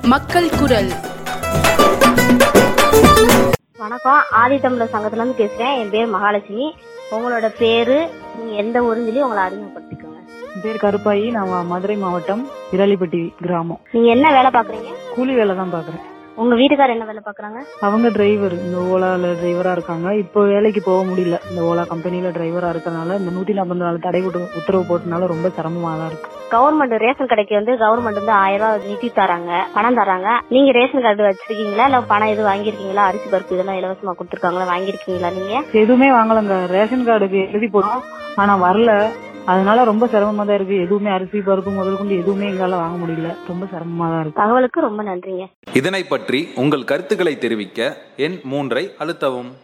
மக்கள் குரல் வணக்கம் ஆதித்தமிழர் சங்கத்துல இருந்து பேசுறேன் என் பேர் மகாலட்சுமி உங்களோட பேரு நீங்க எந்த ஊருன்னு சொல்லி உங்களை அறிமுகப்படுத்திக்கோங்க என் பேர் கருப்பாயி நான் மதுரை மாவட்டம் விராலிப்பட்டி கிராமம் நீங்க என்ன வேலை பாக்குறீங்க கூலி வேலை தான் பாக்குறேன் உங்க வீட்டுக்காரர் என்ன வேலை பாக்குறாங்க அவங்க டிரைவர் இந்த ஓலால டிரைவரா இருக்காங்க இப்போ வேலைக்கு போக முடியல இந்த ஓலா கம்பெனில டிரைவரா இருக்கறனால இந்த நூத்தி நாற்பது நாள் தடை உட்டு- உத்தரவு போட்டனால ரொம்ப சிரமமா தான் இருக்கு கவர்மெண்ட் ரேஷன் கடைக்கு வந்து கவர்மெண்ட் வந்து ஆயிரம் ரூபாய் நிதி தராங்க பணம் தராங்க நீங்க ரேஷன் கார்டு வச்சிருக்கீங்களா இல்ல பணம் எதுவும் வாங்கிருக்கீங்களா அரிசி பருப்பு இதெல்லாம் இலவசமா கொடுத்துருக்காங்களா வாங்கிருக்கீங்களா நீங்க எதுவுமே வாங்கலங்க ரேஷன் கார்டுக்கு எழுதி போட்டோம் ஆனா வரல அதனால ரொம்ப சிரமமா தான் இருக்கு எதுவுமே அரிசி பருப்பு முதல் கொண்டு எதுவுமே எங்களால வாங்க முடியல ரொம்ப சிரமமா தான் இருக்கு தகவலுக்கு ரொம்ப நன்றிங்க இதனை பற்றி உங்கள் கருத்துக்களை தெரிவிக்க எண் மூன்றை அழுத்தவும்